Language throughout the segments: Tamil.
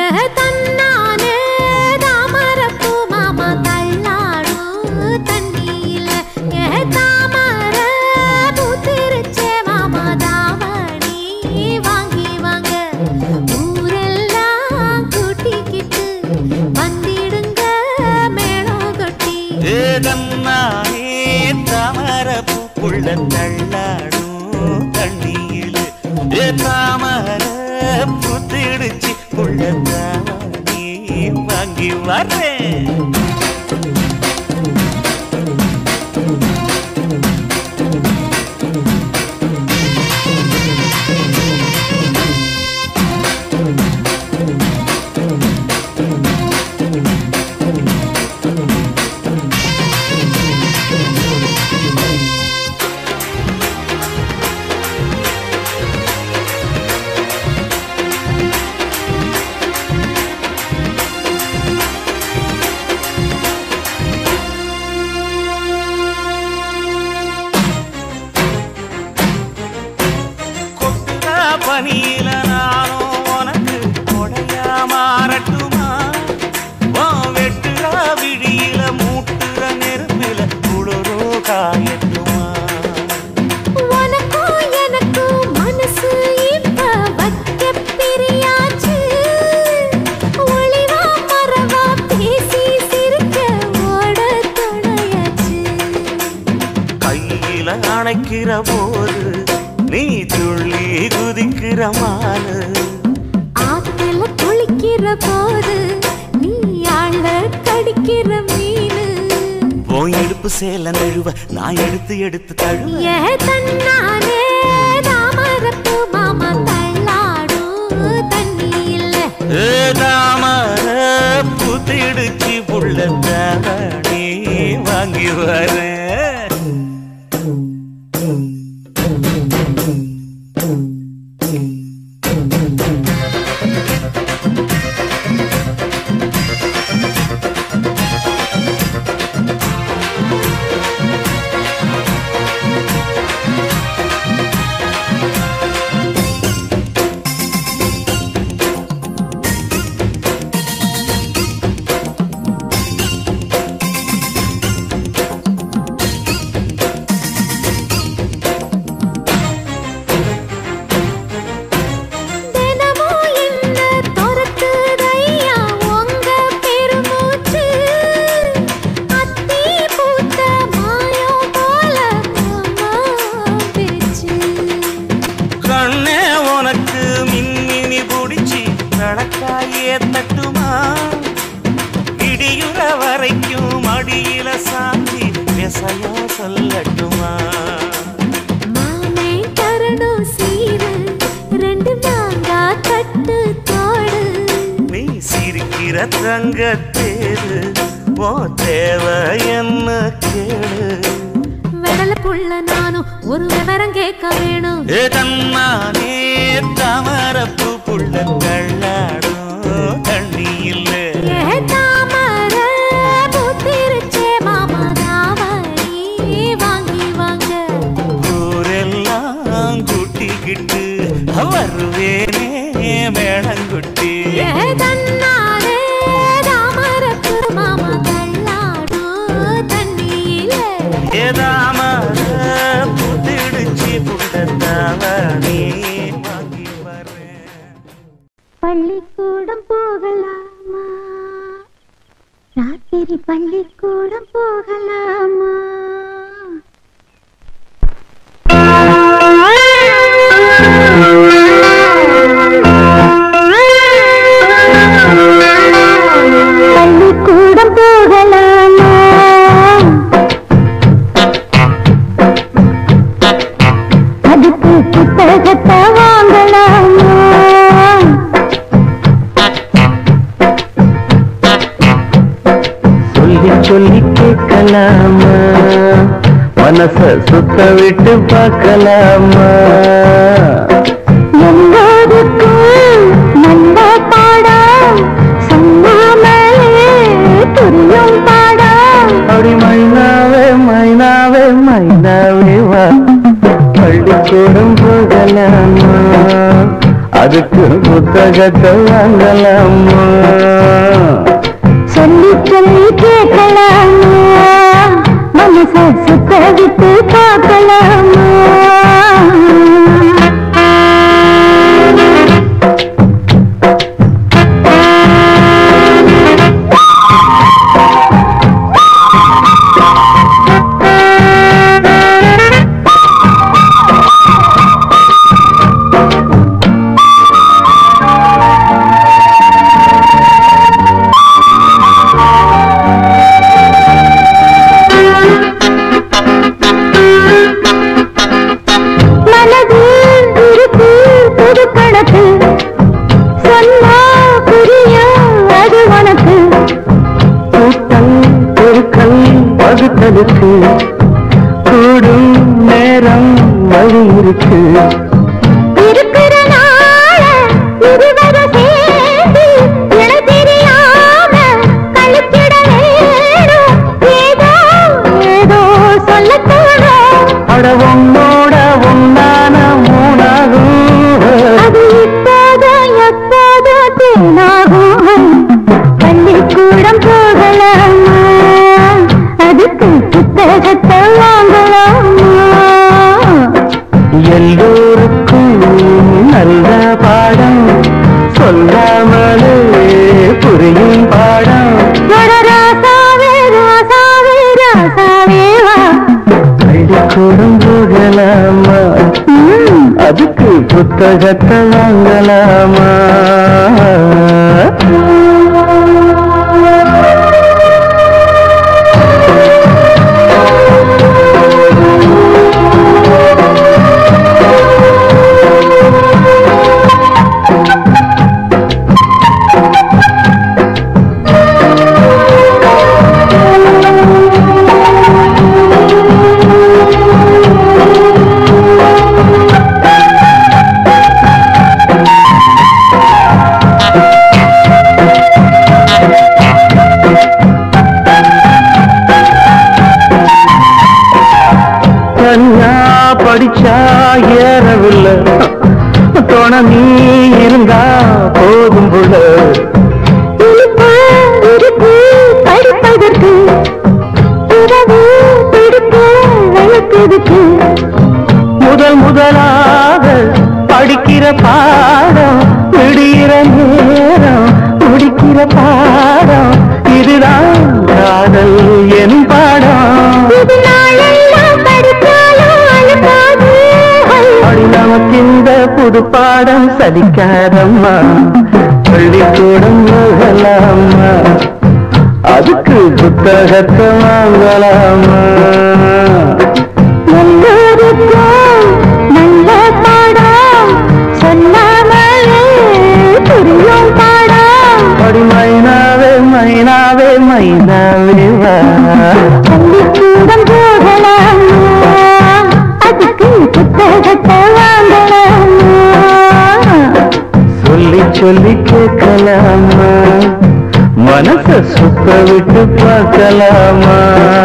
தன்னானே தாமரப்பூ மாமா தள்ளாடும் தண்ணியில ஏ தாமர பூத்திருச்சே மாமா தாவணி வாங்கி வாங்க ஊரெல்லாம் கூட்டிக்கிட்டு வந்திடுங்க மேளம் கொட்டி ஏதம்மானே தாமர பூக்குள்ள தள்ளாடும் தண்ணியில் ஏ தாமர புத்திடுச்சு புள்ள தாவணி வாங்கி வரேன் கொட்டுற பனியில நானும் உனக்கு கொடையா மாறட்டுமா உன் வெட்டுற விழியில மூட்டுற நெருப்பில குளிரோ காயட்டுமா உனக்கும் எனக்கும் மனசு இப்ப வைக்க பிரியாச்சு ஒளிவா மறவா பேசி சிரிக்க ஓட துணையாச்சு கையில அணைக்கிற போது நீ துள்ளி குதிக்கிற மானு ஆத்துல குளிக்கிற போது நீ ஆள கடிக்கிற மீனு உன் இடுப்பு சேல நழுவ நான் எடுத்து எடுத்து தழுவ ஏ தன்னானே தாமரப்பூ மாமா தள்ளாடும் தண்ணி இல்ல ஏதாமர புத்திடுச்சு புள்ள தாவணி வாங்கி வரேன் தினமும் என்ன துரத்துதையா உங்க பெருமூச்சு அத்தி பூத்த மாயம் போல மாமா பிரிச்சு கண்ணே உனக்கு மின்மினி புடிச்சு நடக்காயே தட்டுமா இடியுற வரைக்கும் அடியில சாந்தி விசையா சொல்லட்டுமா மாமே தரணும் சீரு ரெண்டு மாங்கா கட்டு தோடு நீ சிரிக்கிற தங்க தேரு ஓ தேவை என்ன கேளு வெடல புள்ள நானும் ஒரு விவரம் கேட்க வேணும் ஏ தன்னானே தாமரப்பு புள்ள தள்ளாடும் தண்ணி இல்லை ஏ தாமர பூத்திருச்சே மாமா தாவணி வாங்கி வாங்க ஊரெல்லாம் கூட்டிக்கிட்டு வருவேனே மேளங்குட்டி ஏ தன்னாலே தாமரப்பு மாமா தள்ளாடும் தண்ணியில ஏதாமர புத்திடுச்சு புட்டத்தாவணி வாங்கி வரேன் பள்ளிக்கூடம் போகலாமா ராத்திரி பள்ளிக்கூடம் போகலாமா பள்ளிக்கூடம் போகலாமா அதுக்கு புத்தகத்தை வாங்கலாமா சொல்லி சொல்லி கேட்கலாமா மனச சுத்த விட்டு பார்க்கலாமா எல்லோருக்கும் நல்ல பாடம் சொன்னாமலே புரியும் பாடம் அப்படி மைனாவே மைனாவே மைனாவே வா பள்ளிக்கூடம் போகலாமா அதுக்கு புத்தகத்தை வாங்கலாமா சொல்லி சொல்லி கேட்கலாமா மனச சுத்த விட்டு பார்க்கலாமா மனதில் இருக்கு புது கணக்கு சொன்னா புரியும் அது உனக்கு கூட்டல் பொருட்கள் பகுத்தலுக்கு கூடும் நேரம் வழி இருக்கு இருக்கிற நாள இருவர சேர்ந்து இணை தெரியாம கழிச்சிட வேணும் ஏதோ ஏதோ சொல்லத் தோணும் அட உன்னோட உன்னான மூணாகும் அது இப்போதோ எப்போதோ தேனாகும் பள்ளிக்கூடம் போகலாமா அதுக்கு புத்தகத்தை வாங்கலாமா எல்லோருக்கும் நல்ல பாடம் சொல்லாமலே புரியும் பாடம் ஒரு ராசாவே ராசாவே ராசாவே வா பள்ளிக்கூடம் போகலாமா ம், அதுக்கு புத்தகத்தை வாங்கலாமா தனியா படிச்சா ஏறவில்லை துணை நீ இருந்தா போதும் புள்ள இனிப்பு இருக்கு படிப்பதற்கு இரவு பிடிக்க விளக்குதுக்கு முதல் முதலாக படிக்கிற பாடம் விடுகிற நேரம் முடிக்கிற பாடம் இதுதான் காதல் என் பாடம் இது நாளெல்லாம் படித்தாலும் அழுக்காது அடி நமக்கு இந்த புது பாடம் சலிக்காதம்மா பள்ளிக்கூடம் போகலாமா அதுக்கு புத்தகத்தை வாங்கலாமா எல்லோருக்கும் நல்ல பாடம் சொல்லாமலே புரியும் பாடம் அடி மைனாவே மைனாவே மைனாவே வா பள்ளிக்கூடம் போகலாமா அதுக்கு புத்தகத்தை வாங்கலாமா சொல்லி சொல்லி கேட்கலாமா மனச சுத்த விட்டு பார்க்கலாமா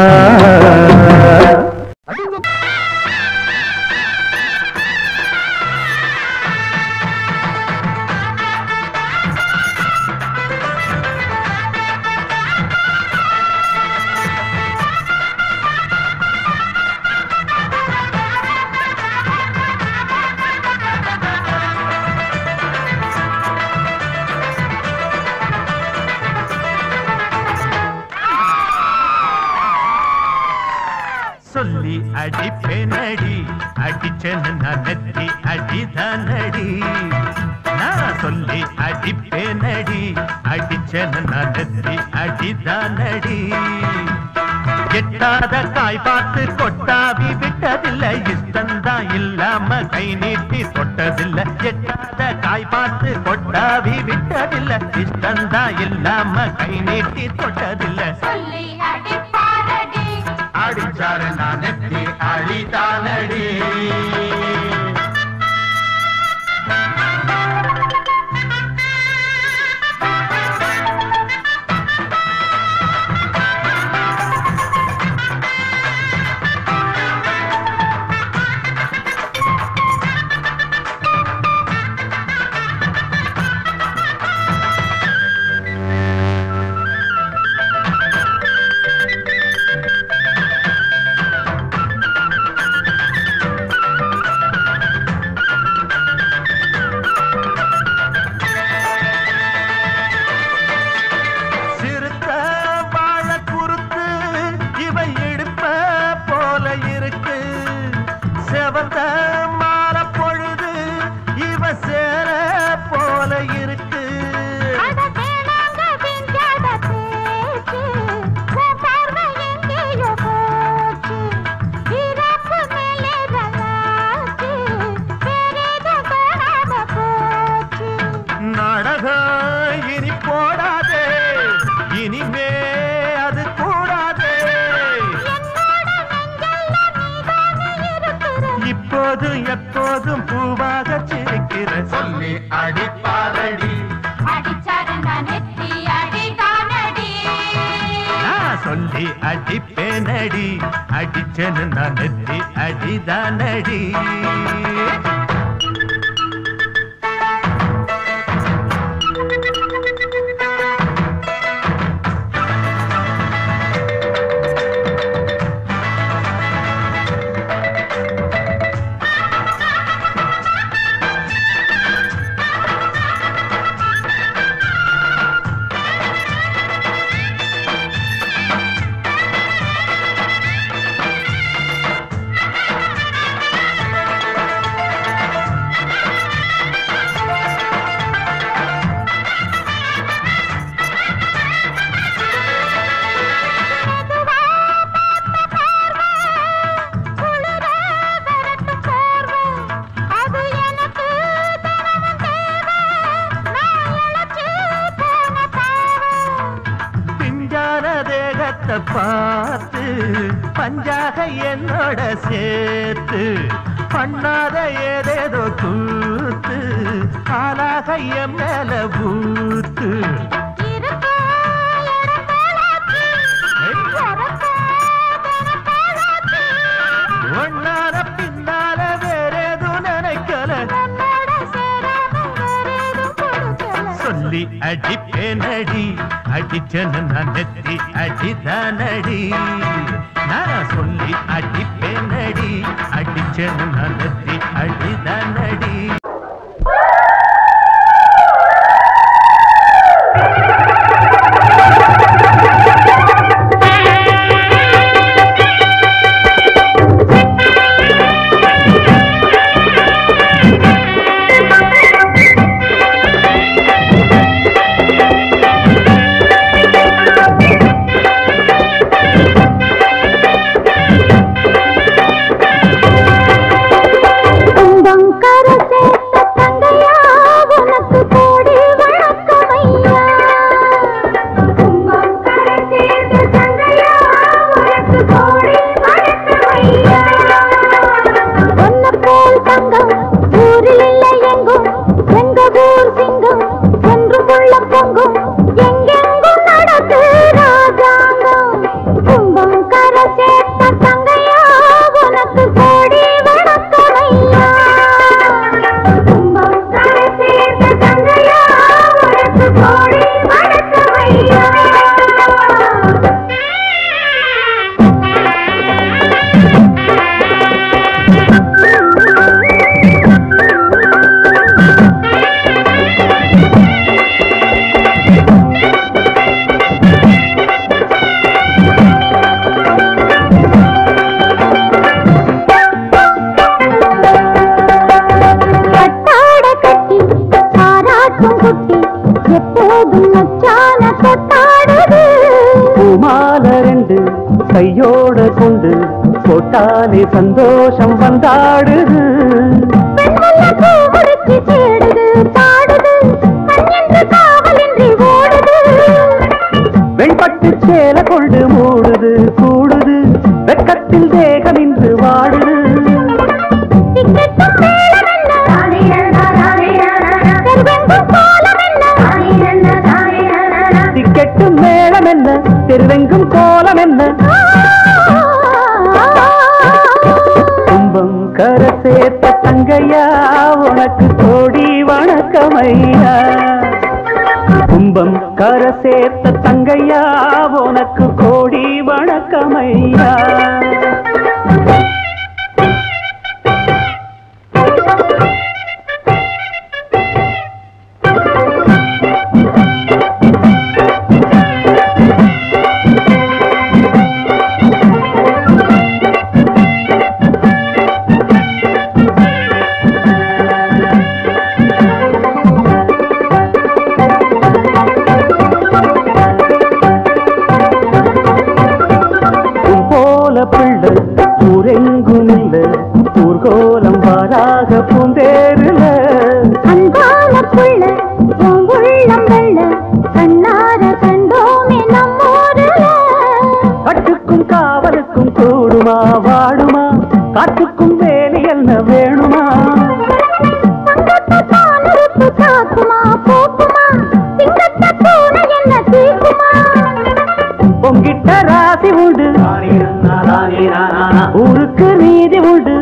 சொல்லி அடிப்பேனடி அடிச்சேன்னு நான் நெத்தி அடிதானடி நான் சொல்லி அடிப்பேனடி அடிச்சேன்னு நான் நெத்தி அடிதானடி எட்டாத காய் பார்த்து கொட்டாவி விட்டதில்லை இஷ்டந்தான் இல்லாம கை நீட்டி தொட்டதில்லை எட்டாத காய் பார்த்து கொட்டாவி விட்டதில்லை இஷ்டந்தான் இல்லாம கை நீட்டி தொட்டதில்லை அடிச்சாரு நான் நெத்தி அழிதானடி சேர போல இருக்கு அட வேணாங்க விஞ்ஞான பேச்சு, உன் பார்வை எங்கேயோ போச்சு. இறப்பு மேலே ரலாச்சு, வேறேதோ காணாம போச்சு. நாடகம் இனி போடாதே இனிமே அது கூடாதே என்னோட நெஞ்செல்லாம் நீதானே இருக்கிற. இப்போதும் எப்போதும் பூவாக சிரிக்கிற சொல்லி அடிப்பாரடி அடிச்சாருன்னா நெத்தி அடிதானடி. நான் சொல்லி அடிப்பேனடி அடிச்சனு நான் நெத்தி அடிதானடி மெதுவா பார்த்த பார்வை, குளிர விரட்டும் போர்வை. அது எனக்கு தினமும் தேவை. நான் இளைச்சு போன பாவை. பிஞ்சான தேகத்தை பார்த்து பஞ்சாக என்னோட சேர்த்து பண்ணாத ஏதேதோ கூத்து ஆளாக என் மேல பூத்து இருக்கா இடம் போலாச்சு. உறக்கா தினம் போலாச்சு. ஒன்னார பின்னால வேறேதும் நினைக்கல உன்னோட சேராம வேறேதும் கொடுக்கல. சொல்லி அடிப்பேனடி அடிச்சனு நான் நெத்தி அடிதானடி நான் சொல்லி அடிப்பேனடி அடிச்சனு நான் நெத்தி அடிதானடி துன்பங்கர சேர்த்த தங்கையா உனக்கு கோடி வணக்கமையா துன்பங்கர சேர்த்த தங்கையா உனக்கு கோடி வணக்கமையா உன்னை போல் தங்கம் ஊரில் இல்லை எங்கும் எங்க ஊர் சிங்கம் என்றும் உள்ள பொங்கும் எங்கெங்கும் நடக்கு ராஜாங்கம் துன்பம் கரை சேர்த்த தங்கையா உனக்கு கோடி வணக்கமையா துன்பம் கரை சேர்த்த தங்கையா உனக்கு கோடி வணக்கமையா கட்டாட கட்டி பாராட்டும் குட்டி எப்போதும் மச்சான கொட்டாடுது பூமால ரெண்டு கையோட கொண்டு போட்டாலே சந்தோஷம் வந்தாடுது பெண்ணுள்ள பூ முடிச்சு தேடுது பாடுது கண்ணென்று காவலின்றி ஓடுது வெண்பட்டு சேல கொண்டு மூடுது கூடுது வெக்கத்தில் தேகம் இன்று வாடுது திக்கெட்டும் மேளமென்ன தெருவெங்கும் கோலமென்ன திக்கெட்டும் மேளம் என்ன தெருவெங்கும் கோலம் என்ன கும்பம் கர சேர்த்த தங்கையா உனக்கு கோடி வணக்கமையா கும்பம் கர சேர்த்த தங்கையா உனக்கு கோடி வணக்கமையா தேருல அன்பான புள்ள உன் உள்ளம் வெள்ள கண்ணார கண்டோமே நம்மூருல கட்டுக்கும் காவலுக்கும் கூடுமா வாடுமா காட்டுக்கும் வேலி என்ன வேணுமா தங்கத்தை தானறுத்து காக்குமா போக்குமா சிங்கத்தை பூனை என்ன தீக்குமா பொங்கிட்ட ராசி உண்டு ஊருக்கு நீதி உண்டு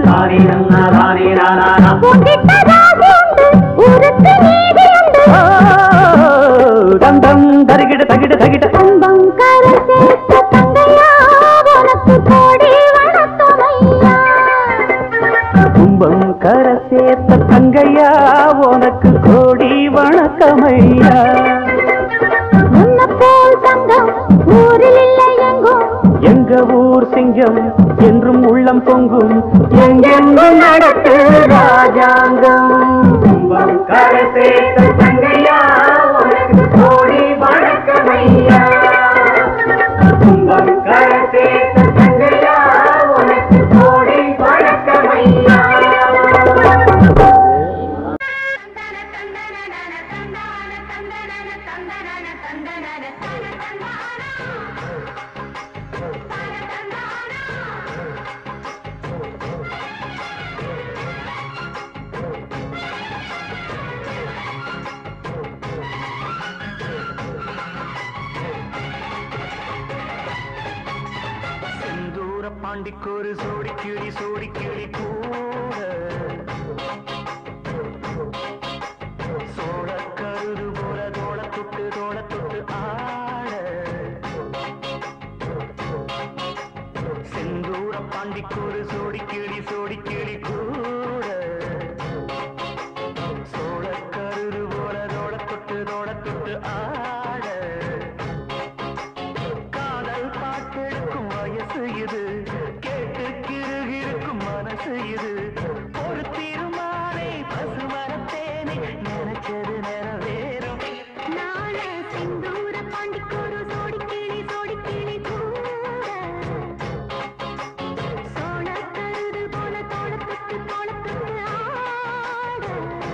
உன்கிட்ட ராசி உண்டு ஊருக்கு நீதி உண்டு ஆ, தந்தம் தருகிட தகிட தகிட அன்பம் கரை சேர்த்த தங்கையா உனக்கு கோடி வணக்கமையா கும்பம் கர சேர்த்த தங்கையா உனக்கு கோடி வணக்கமையா முன்ன போல் தங்கம் ஊரில் இல்லை எங்கும் எங்க ஊர் சிங்கம் என்றும் உள்ளம் பொங்கும் எங்கெங்கும் நடக்கு ராஜாங்கம் கும்பம் கர சேர்த்த தங்கையா உனக்கு கோடி வணக்கமையா கும்பம் கர சேர்த்த தங்கையா உனக்கு கோடி வணக்கமையா செந்தூர பாண்டிக்கொரு சோடி கிளி சோடி கிளி கூட சோழ கருது போல தோள தொட்டு தோள தொட்டு ஆட செந்தூர பாண்டிக்கொரு சோடி கிளி சோடி கிளி கூட சோழ கருது போல தோள தொட்டு தோள தொட்டு ஆட காதல் பாட்டெடுக்கும் வயசு இது கேட்டு கிருகிருக்கும் மனசு இது ஒரு தீர்மானை பசுமரத்தேனை நினைச்சது நிறைவேறும் நானே செந்தூர பாண்டிக்கொரு சோடி கிளி சோடி கிளி கூட சோழ கருது போல தோளத்துக்கு தோளத்துக்கு ஆட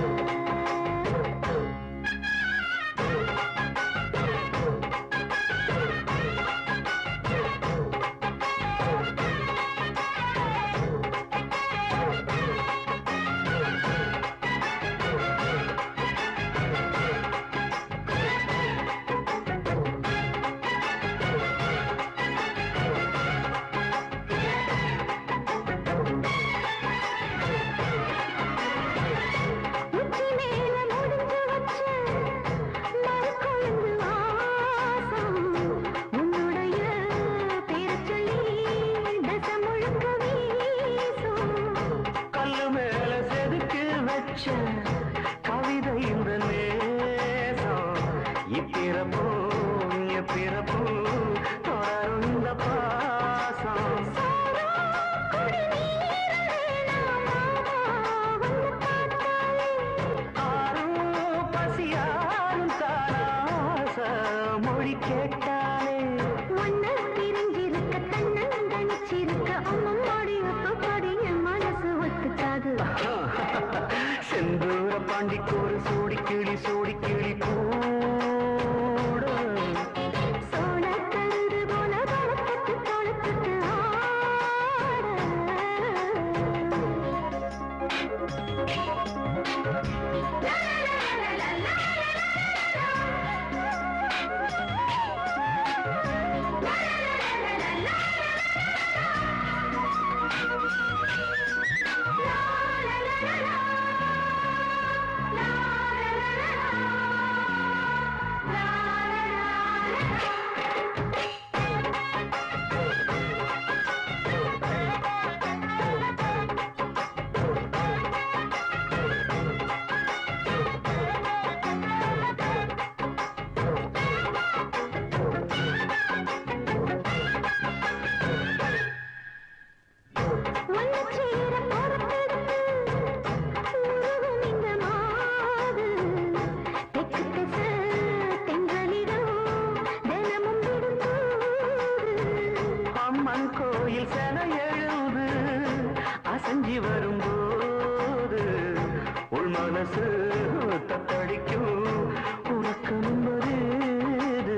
உச்சி மேல முடிஞ்சு வச்ச மரக்கொழுந்து வாசம் உன்னுடைய பேரச் சொல்லி தசை முழுக்க வீசும் கல்லு மேல செதுக்கு வச்ச கவிதை இந்த நேசம் இப்பிறப்போ எப்பிறப்போ தொடரும் இந்த பாசம் ஆரும் பசியாரும் தாராச மொழி கேட்டாலே ஒன்னு பிரிஞ்சிருக்க தன்னந்தனிச்சிருக்க அம்மம்மாடி ஒத்துப்பாடி என் மனசு ஒத்துக்காது செந்தூர பாண்டிக்கு ஒரு சோடி கிளி சோடி கிளி கூட சோழ கருது போல தோளத்துக்கு தோளத்துக்கு ஆட மனசு தத்தடிக்கும் உறக்கமும் வருது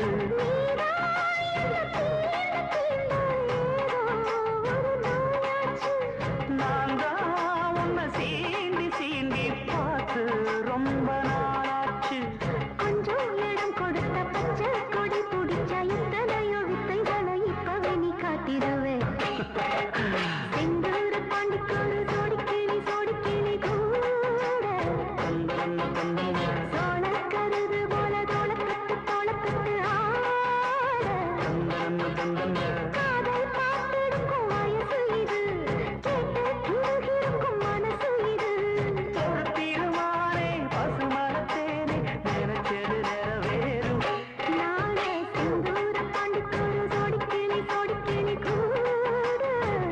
நான் தான் உன்னை சீண்டி சீண்டி பார்த்து ரொம்ப நாளாச்சு கொஞ்சம் இடம் கொடுத்த பச்சை கொடி பிடிச்ச இத்தனையோ வித்தைகளை இப்பவே நீ காட்டிடுவே செந்தூர பாண்டிக்கொரு சோடி கிளி சோடி கிளி கூட தந்தன தந்தன சோளக்கருது போல தோளக்கட்டு தோளக்கட்டு ஆட தந்தன தந்தன காதல் பார்த்திருக்கும் வயசு இது கேட்டு துருகிருக்கும் மனசு இது திருமானே பசுமரத்தேனே நினைச்சது நிறைவேறும் நாளே செந்தூர பாண்டிக்கொரு சோடி கிளி சோடி கிளி கூட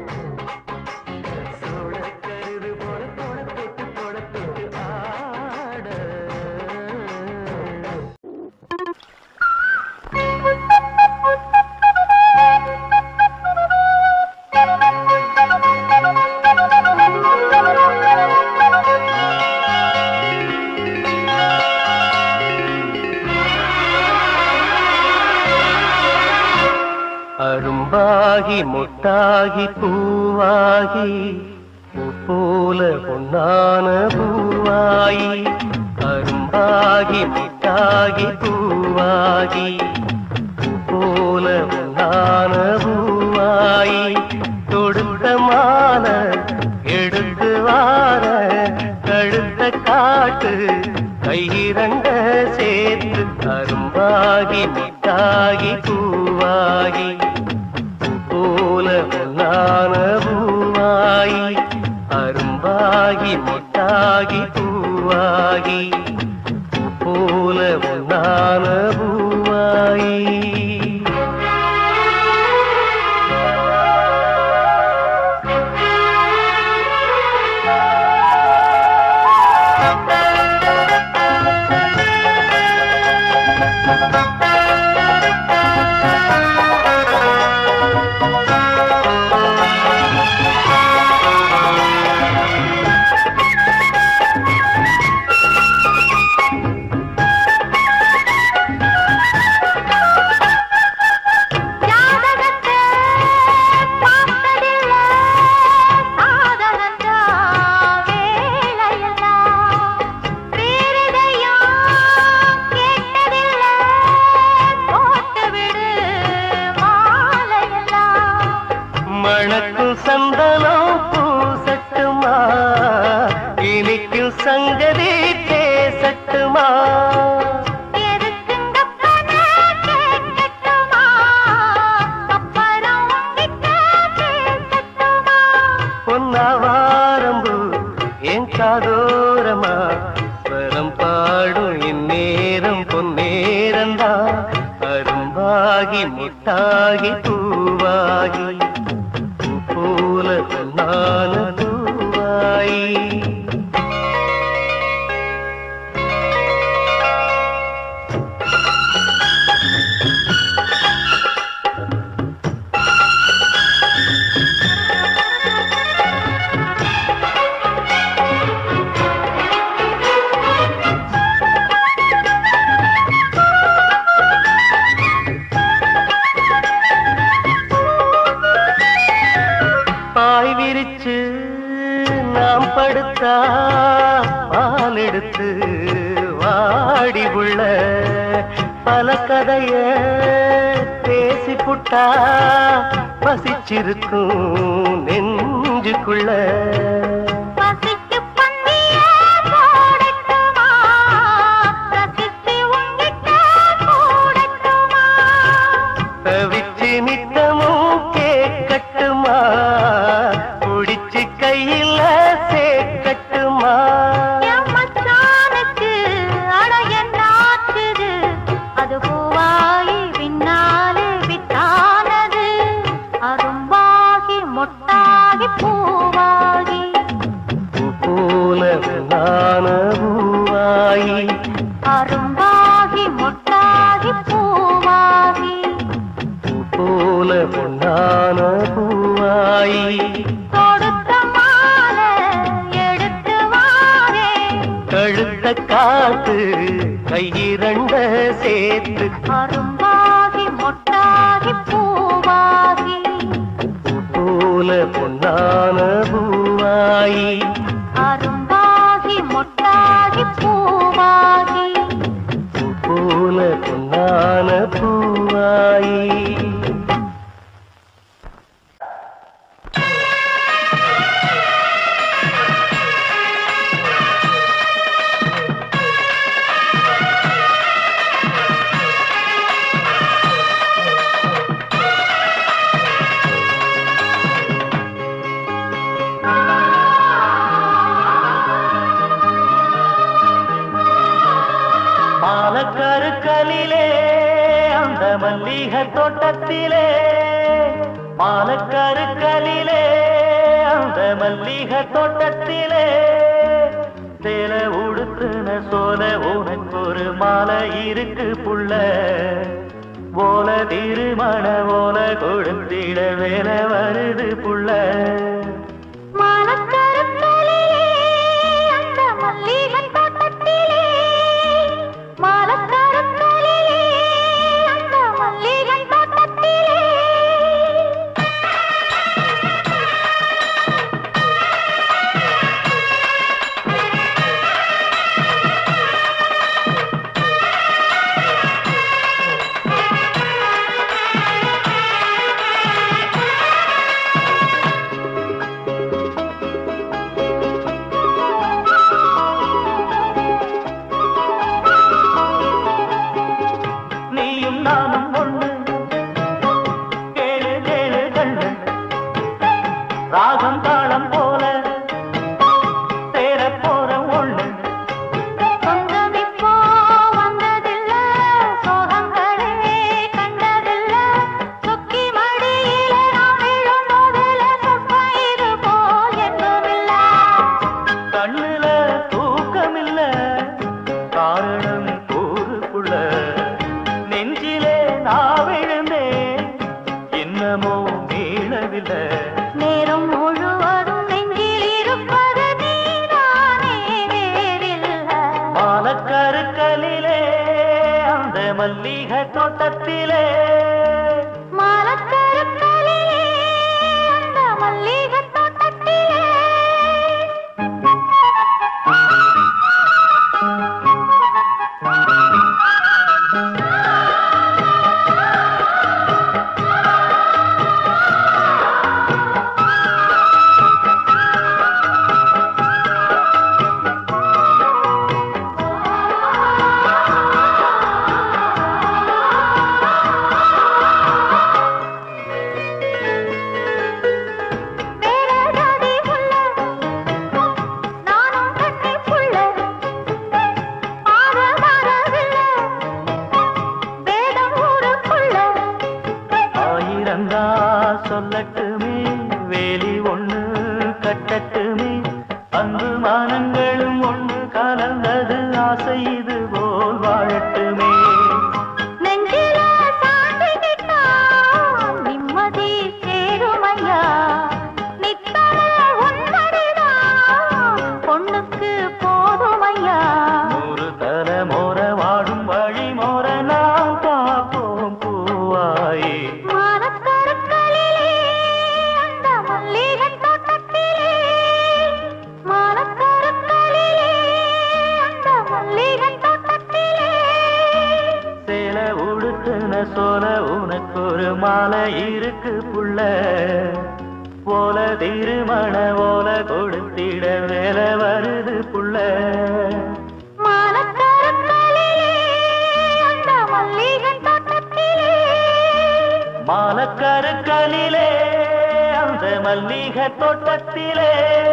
சோழக்கருது போல தொட தொட்டு தொட தொட்டு ஆட அரும்பாகி முட்டாகி பூவாகி பூ போல பொன்னான பூவாயி அரும்பாகி முட்டாகி பூவாகி பூ போல பொன்னான பூவாயி தொடுத்த மான எடுத்து வார கழுத்த காட்டு கையிரண்ட சேர்த்து அரும்பாகி மிட்டாகி பூவாகி பூ போல பொன்னான பூவாயி அரும்பாகி முட்டாகி பூவாகி பூ போல பொன்னான பூவாயி ஜாதகத்தை பார்த்ததில்ல சாதகத்தா வேலையெல்லாம் வேறெதையும் கேட்டதில்ல போட்டு விடு மாலையெல்லாம் மணக்கும் சந்தனம் பூசட்டுமா இனிக்கும் சங்கதி பேசட்டுமா எதுக்குங்க பணம் கேட்கட்டுமா அப்புறம் உங்கிட்ட பேசட்டுமா பொன்னாவாரம்பு என் காதோரமா ஸ்வரம் பாடும் இந்நேரம் பொன்னேரந்தா அரும்பாகி முட்டாகி பூவாகி பூ போல பொன்னான பூவாயி பாய் விரிச்சு நாம் படுத்தா பால் எடுத்து வாடி உள்ள பல கதைய பேசி புட்டா பசிச்சிருக்கும் நெஞ்சுக்குள்ள பசிக்கு பந்திய போடட்டுமா ரசித்து உங்கிட்ட போடட்டுமா தவிச்சு நித்தமும் கேட்கட்டுமா புடிச்சு கையில சேர்க்கட்டுமா என் மச்சானுக்கு அட என்னாச்சுது அது பூவாகி பின்னாலே விட்டானது அரும்பாகி மொட்டாகி பூவாகி பூ போல நான பூவாயி அரும்பாகி மொட்டாகி பூவாகி பூ போல பொன்னான பூவாயி தொடுத்த மாலை எடுத்து வாரே கழுத்த காத்து கையிரண்ட சேர்த்து அரும்பாகி மொட்டாகி பூவாகி பூ போல பொன்னான பூவாயி அரும்பாகி மொட்டாகி பூவாகி பூ போல பொன்னான பூவாயி பாலக்கருக்கலிலே அந்த மல்லிகை தோட்டத்திலே பாலக்கருக்கலிலே அந்த மல்லிகை தோட்டத்திலே சேல உடுத்துன சோல உனக்கு ஒரு மாலை இருக்கு புள்ள ஓல திருமண ஓல கொடுத்திட வேலை வருது புள்ள மாலக்கருத்தலிலே அந்த மல்லிகை தோட்டத்திலே மாலக்கருத்தலிலே அந்த மல்லிகை தோட்டத்திலே நீயும் நானும் ஒண்ணு கேளு கேளு கண்ணு ராகம் தாளம் போல சேர போற ஒண்ணு சொந்தம் இப்போ வந்ததில்ல சோகங்களே கண்டதில்ல சொக்கி மடியில நாம் விழுந்ததில்ல சொற்பயிறு போல் எங்குமில்ல கண்ணுல தூக்கமில்ல காரணம் ஊருக்குள்ள நெஞ்சிலே நான் விழுந்தேன் இன்னமோ மீளவில்லை நேரம் முழுவதும் நெஞ்சில் இருப்பது நீதானே வேறில்ல பாலக்கருக்கலிலே அந்த மல்லிகை தோட்டத்திலே மாலக்கருக்களிலே அந்த மல்லிகை தோட்டத்திலே வேற ஜாதி புள்ள நானும் கட்டி புள்ள பாத மாறவில்லை வேதம் ஊருக்குள்ள ஆயிரந்தா சொல்லட்டுமே வேலி ஒண்ணு கட்டட்டுமே அன்பு மானங்களும் ஒண்ணு கலந்தது ஆசை இது போல் வாழட்டுமே நெஞ்சில சாந்திக்கிட்டா நிம்மதி சேருமையா நித்தல உன்னடிதான் பொண்ணுக்கு போதுமையா நூறு தலைமோர வாடும் வழி மோர நாம் காப்போம் பூவாயே மானக்கருக்களிலே அந்த மல்லிகை தோட்டத்திலே மானக்கருக்களிலே அந்த மல்லிகை தோட்டத்திலே சேல உடுத்துன சோல உனக்கு ஒரு மாலை இருக்கு புள்ள போல திருமண ஓல கொடுத்திட வேலை வருது புள்ள மானக்கருக்களிலே அந்த மல்லிகை தோட்டத்திலே மாலக்கருக்கலிலே அந்த மல்லிகை தோட்டத்திலே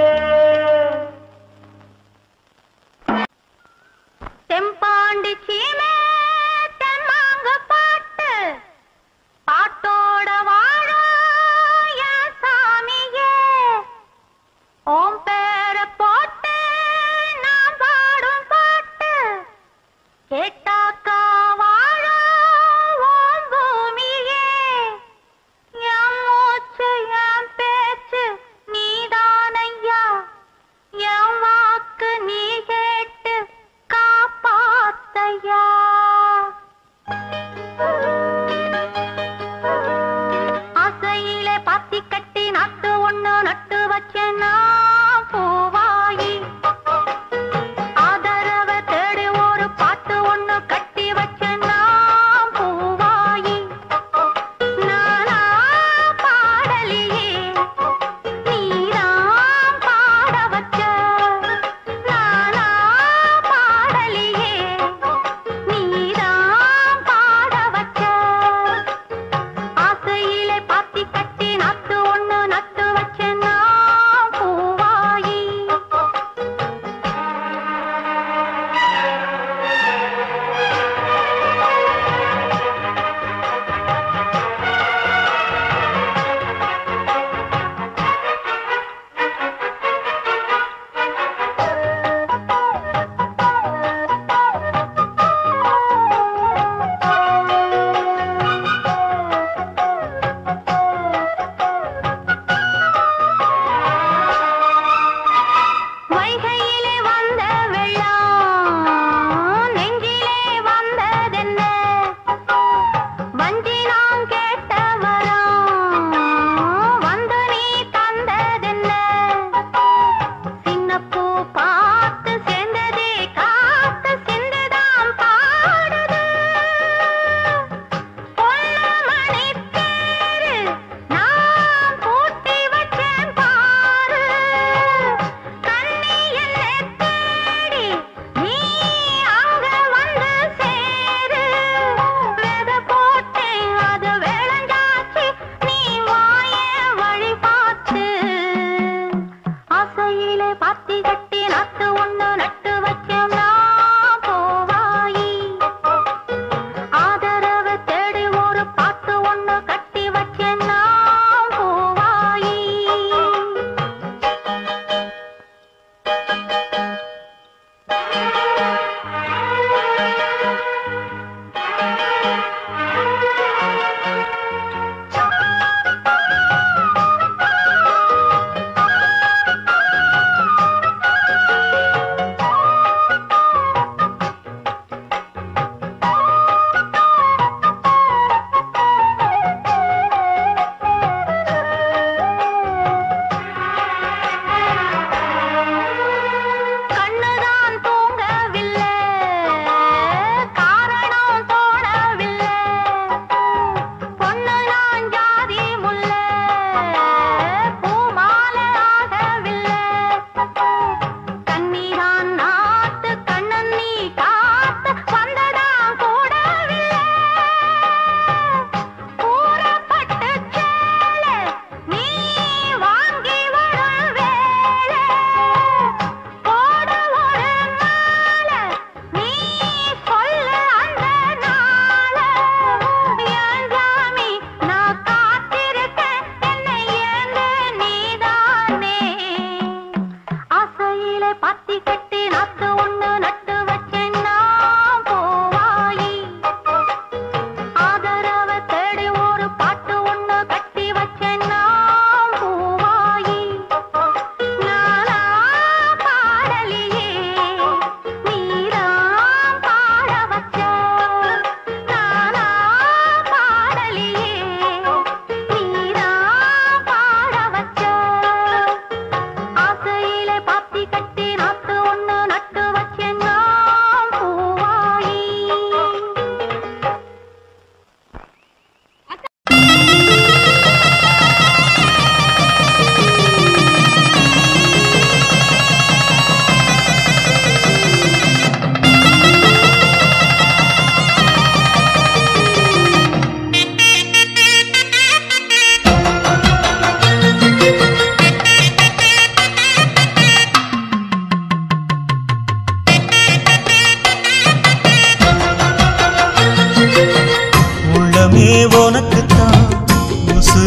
தெம்பாண்டி சீமே தெம்மாங்க பாட்டு பாட்டோட வாழ என் சாமியே ஓம் பேர போட்டு நான் பாடும் பாட்டு கேட்டாக்கா வாழ ஓம் பூமியே என் மூச்சு என் பேச்சு நீதானையா என் வாக்கு நீ கேட்டு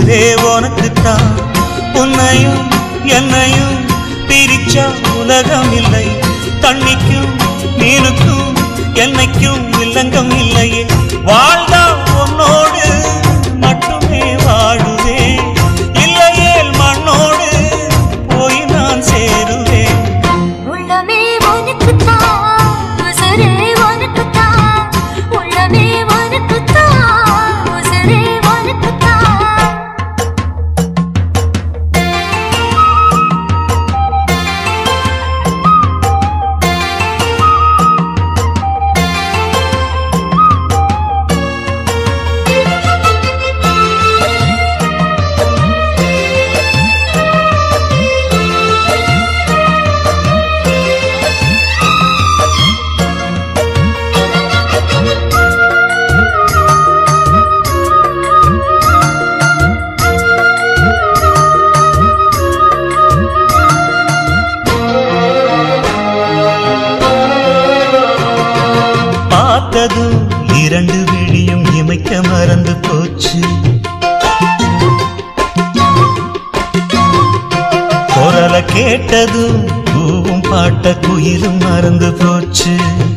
உசுரே உனக்குத்தான் உன்னையும் என்னையும் பிரிச்சா உலகம் இல்லை தண்ணிக்கும் மீனுக்கும் என்னைக்கும் வில்லங்கம் இல்லையே வாழ்ந்தா உன்னோடு மட்டுமே வாழுவேன் இல்லையேல் மண்ணோடு போய் நான் சேருவேன் உள்ளமே உனக்குத்தான் உசுரே உனக்குத்தான் உள்ளமே உனக்குத்தான் உசுரே உனக்குத்தான் பார்த்ததும் இரண்டு விழியும் இமைக்க மறந்து போச்சு குரல கேட்டதும் பூவும் பாட்ட குயிலும் மறந்து போச்சு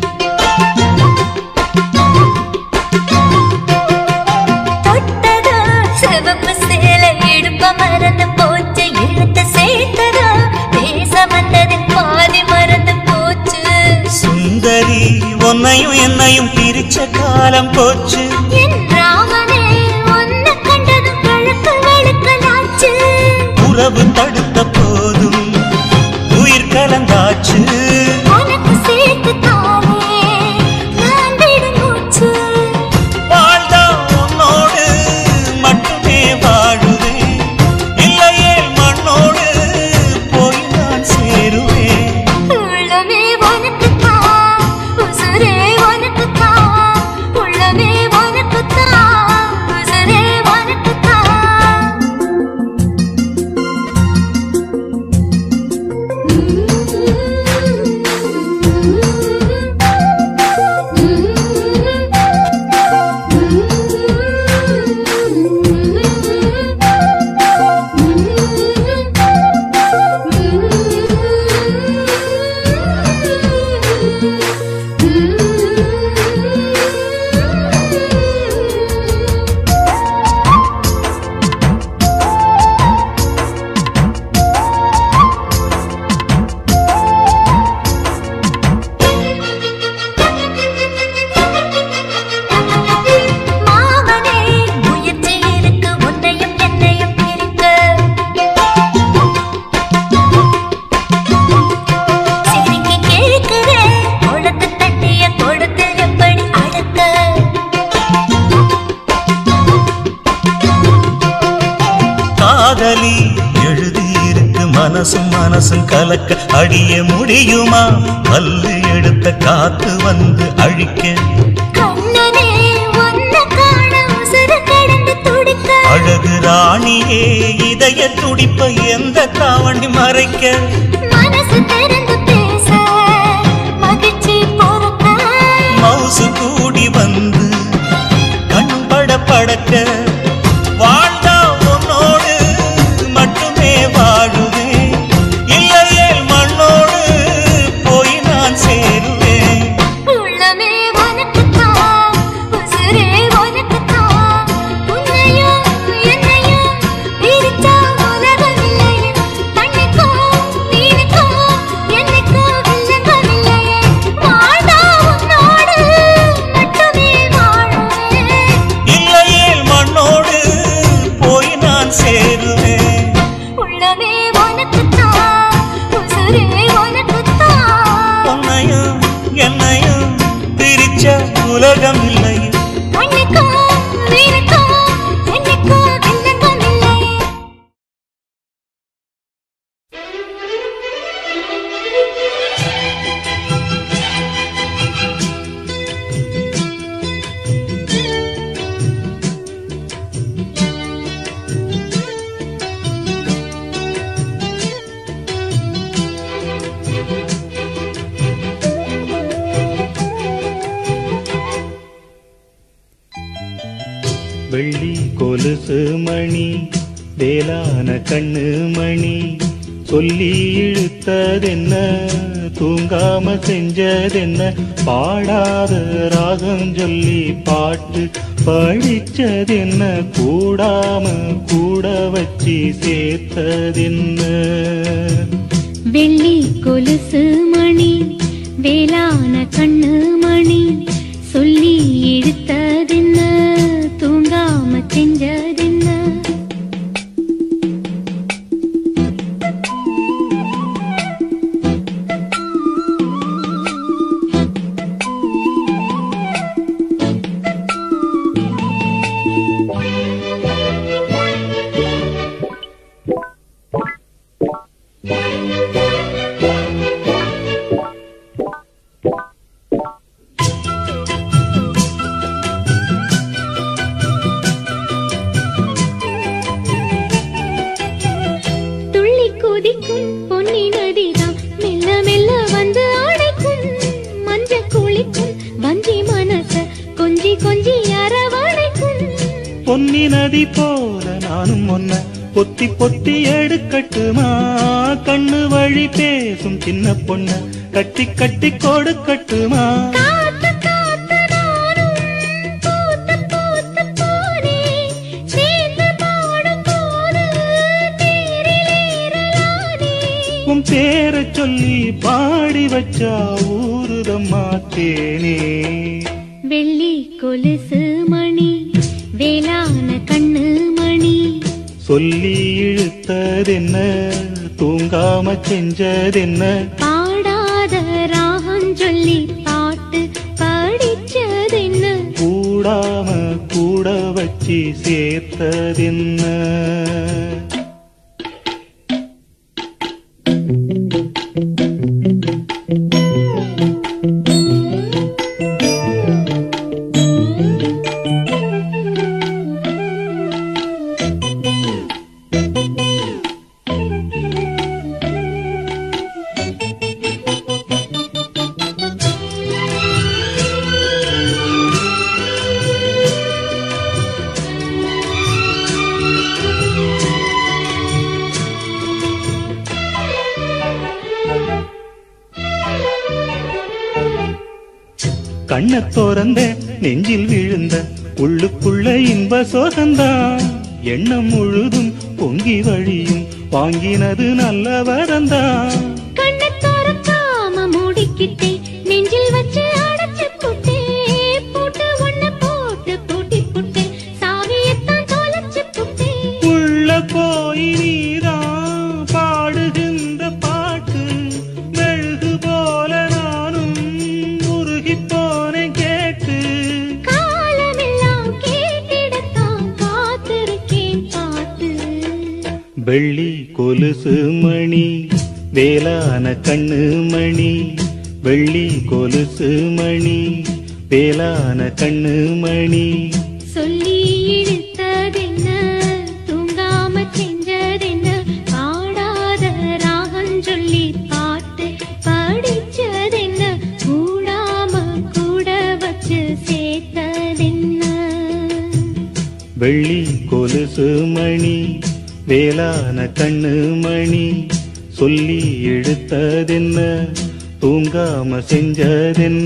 தொட்டதோ சிவப்பு சேலை இடுப்ப மறந்து போச்சு இழுத்து சேர்த்ததோ பேச வந்ததில் பாதி மறந்து போச்சு சுந்தரி உன்னையும் என்னையும் பிரிச்ச காலம் போச்சு என் ராமனே உன்னை கண்டதும் கழுக்கு வெளுக்கலாச்சு உறவு தடுத்த போதும் உயிர் கலந்தாச்சு உனக்கு சேர்த்து தானே நான் விடும் மூச்சு வாழ்ந்தா உன்னோடு மட்டுமே வாழுவேன் இல்லையே மண்ணோடு போய் நான் சேருவேன் உள்ளமே உனக்குத்தான் உசுரே உனக்குத்தான் உள்ளமே உனக்குத்தான் உசுரே உனக்குத்தான் மாமனே முயற்சி இருக்கு உன்னையும் என்னையும் பிரிக்க சிரிக்கி கேட்கிறேன் உனக்கு தண்ணிய கொடுத்து எப்படி அடக்க காதலி எழுதியிருக்கு மனசும் மனசும் கலக்க அடிய முடியுமா பல்லு எடுத்த காத்து வந்து அழிக்க கண்ணனே உன்னை காண உசுறு கடந்து துடிக்க அழகு ராணியே இதய துடிப்ப எந்த தாவணி மறைக்க மனசு திறந்து பேச மகிழ்ச்சி பொறுக்க மவுசு கூடி வந்து கண்பட படக்க வாழ்ந்தா உன்னோடு மட்டுமே வாழுவேன் இல்லையே மண்ணோடு போய் நான் சேருவேன் உள்ளமே உனக்குத்தான் உசுரே உனக்குத்தான் உன்னையும் என்னையும் பிரிச்சா உலகம் இல்லையே தண்ணிக்கும் மீனுக்கும் என்னைக்கும் வில்லங்கம் இல்லையே வாழ்ந்தா உன்னோடு மட்டுமே வாழுவேன் இல்லையே மண்ணோடு போய் நான் சேருவேன் உள்ளமே உனக்குத்தான் உசுரே உனக்குத்தான் உன்னையும் என்னையும் பிரிச்ச உலகம் இல்லை மண்ணுக்கும் மீனுக்கும் என்னைக்கும் வில்லங்கம் இல்லையே வெள்ளி கொலுசு மணி வேளான கண்ணு மணி சொல்லி இழுத்ததென்ன தூங்காம செஞ்சதென்ன பாடாத ராகம் சொல்லி பாட்டு படிச்சதென்ன கூடாம கூட வச்சு சேர்த்ததென்ன வெள்ளி கொலுசு மணி வேளான கண்ணு மணி சொல்லி இழுத்ததென்ன தூங்காம செஞ்சதென்ன துள்ளி குதிக்கும் பொன்னி நதிதான் மெல்ல மெல்ல வந்து அடைக்கும் மஞ்ச குளிக்கும் வஞ்சி மனச கொஞ்சி கொஞ்சி அரவணைக்கும் பொன்னி நதி போல நானும் ஒன்ன பொத்தி பொத்தி எடுக்கட்டுமா கண்ணு வழி பேசும் சின்ன பொண்ண கட்டி கட்டி கொடுக்கட்டுமா காத்து காத்து நானும் பூத்து பூத்து போனேன் சேர்ந்து பாடும் போது தேரிலேறலானே உன் பேரை சொல்லி பாடி வச்சா ஊருதம்மா தேனே வெள்ளி கொலுசு மணி வேளான கண்ணு மணி சொல்லி இழுத்ததென்ன தூங்காம செஞ்சதென்ன பாடாத ராகம் சொல்லி பாட்டு படிச்சதென்ன கூடாம கூட வச்சு சேர்த்ததென்ன கண்ண திறந்த நெஞ்சில் விழுந்த உள்ளுக்குள்ள இன்ப சோகந்தான் எண்ணம் முழுதும் பொங்கி வழியும் வாங்கினது நல்ல வரந்தான் கண்ணை திறக்காம மூடிக்கிட்டே நெஞ்சில் வச்சு அடைச்சு புட்டே போட்டு ஒண்ணு போட்டு பூட்டி புட்டே சாவியத்தான் தொலைச்சு புட்டே உள்ள போய் நீதான் பாடுகின்ற பாட்டு மெழுகு போல நானும் உருகி போனேன் கேட்டு காலமெல்லாம் கேட்டிடத்தான் காத்திருக்கேன் பாட்டு வெள்ளி கொலுசு மணி வேளான கண்ணு மணி வெள்ளி கொலுசு மணி வேளான கண்ணு மணி சொல்லி இழுத்ததென்ன தூங்காம செஞ்சதென்ன பாடாத ராகம் சொல்லி பாட்டு படிச்சதென்ன கூடாம கூட வச்சு சேர்த்ததென்ன வெள்ளி கொலுசு மணி வேளான கண்ணு மணி சொல்லி எடுத்ததென்ன தூங்காம செஞ்சதென்ன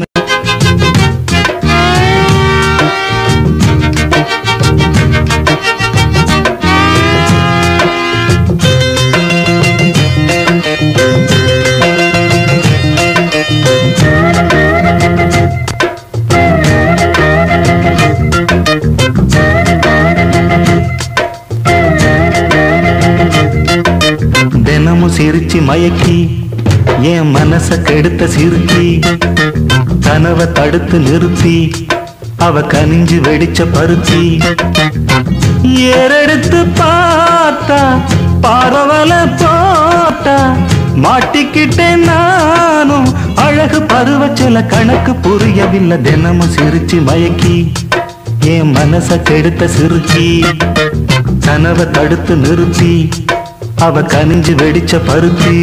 தினமும் சிரிச்சு மயக்கி என் மனச கெடுத்த சிறுக்கி கனவை தடுத்து நிறுத்தி அவ கனிஞ்சு வெடிச்ச பருத்தி ஏறெடுத்து பார்த்தா பரவல போட்டா மாட்டிக்கிட்டேன் நானும் அழகு பருவச்சில கணக்கு புரியவில்லை தினமும் சிரிச்சு மயக்கி என் மனச கெடுத்த சிறுக்கி கனவை தடுத்து நிறுத்தி அவ கனிஞ்சு வெடிச்ச பருத்தி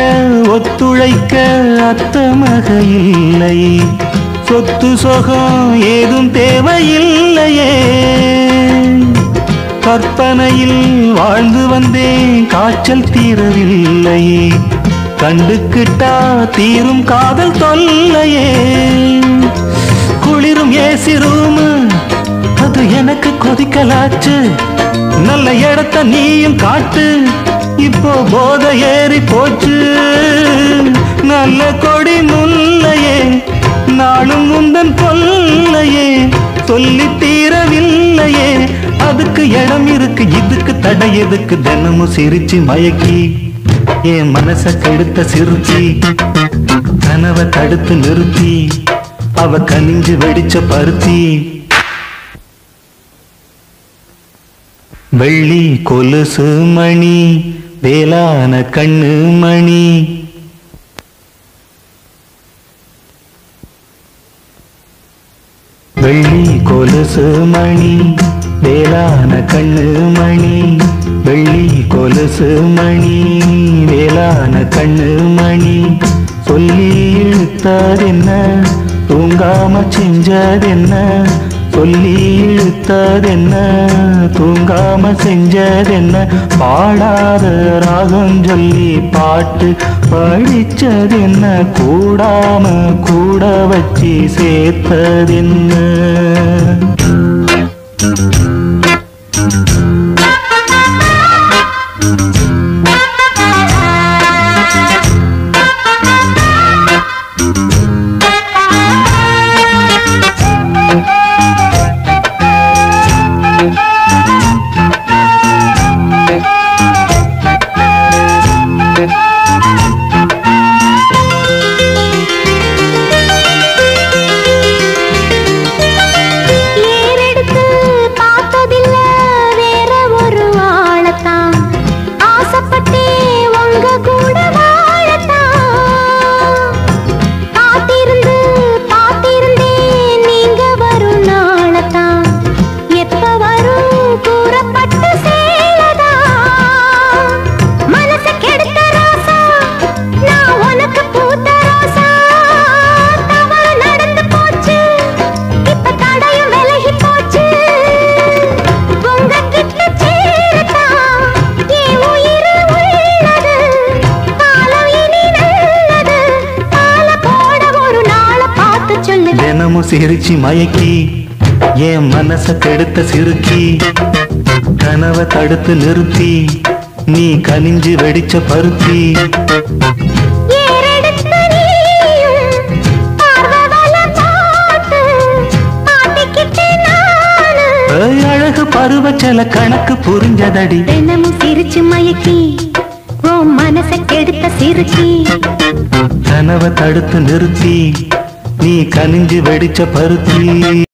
ஒத்துழைக்க அத்தமக இல்லை சொத்து சொகம் ஏதும் தேவையில்லையே கற்பனையில் வாழ்ந்து வந்தேன் காய்ச்சல் தீரவில்லை கண்டுக்கிட்டா தீரும் காதல் தொல்லையே குளிரும் ஏசி ரூமு அது எனக்கு கொதிக்கலாச்சு நல்ல இடத்த நீயும் காட்டு இப்போ போத ஏறி போச்சு நல்ல கொடி முல்லையே நாளும் முந்தன் கொல்லையே சொல்லி தீரவில்லையே அதுக்கு இடம் இருக்கு இதுக்கு தடை எதுக்கு தினமும் சிரிச்சு மயக்கி என் மனச கெடுத்த சிறுச்சி கனவை தடுத்து நிறுத்தி அவ கனிஞ்சு வெடிச்ச பருத்தி வெள்ளி கொலுசு மணி வேளான கண்ணு மணி வெள்ளி கொலுசு மணி வேளான கண்ணு மணி வெள்ளி கொலுசு மணி வேளான கண்ணு மணி சொல்லி இழுத்ததென்ன தூங்காம செஞ்சதென்ன சொல்லி இழுத்ததென்ன தூங்காம செஞ்சதென்ன பாடாத ராகம் சொல்லி பாட்டு படிச்சதென்ன கூடாம கூட வச்சு சேர்த்ததென்ன ஏறெடுத்து பார்த்ததில்ல வேற ஒரு ஆளத்தான் ஆசைப்பட்டே உங்க கூட வாழத்தான் காத்திருந்து பார்த்திருந்தேன் நீங்க வரும் நாளத்தான் எப்ப வரும் கூறப்பட்டு சேலதா மனச கெடுத்த ரோசா நான் உனக்கு பூத்த ரோசா தவறு நடந்து போச்சு இப்ப தடையும் விலகி போச்சு உங்ககிட்ட சேரத்தான் என் உயிர் உள்ளது காலம் இனி நல்லது கால போட ஒரு நாளை பார்த்து சொல்லு தினமும் சிரிச்சு மயக்கி என் மனச கெடுத்த சிறுக்கி கனவை தடுத்து நிறுத்தி நீ கனிஞ்சு வெடிச்ச பருத்தி ஏறெடுத்த நீயும் பார்வை வல பார்த்து மாட்டிக்கிட்டேன் நானு. ஏய், அழகு பருவச்சல கணக்கு புரிஞ்சதடி தினமும் சிரிச்சு மயக்கி உன் மனச கெடுத்த சிறுக்கி கனவை தடுத்து நிறுத்தி நீ கனிஞ்சு வெடிச்ச பருத்தி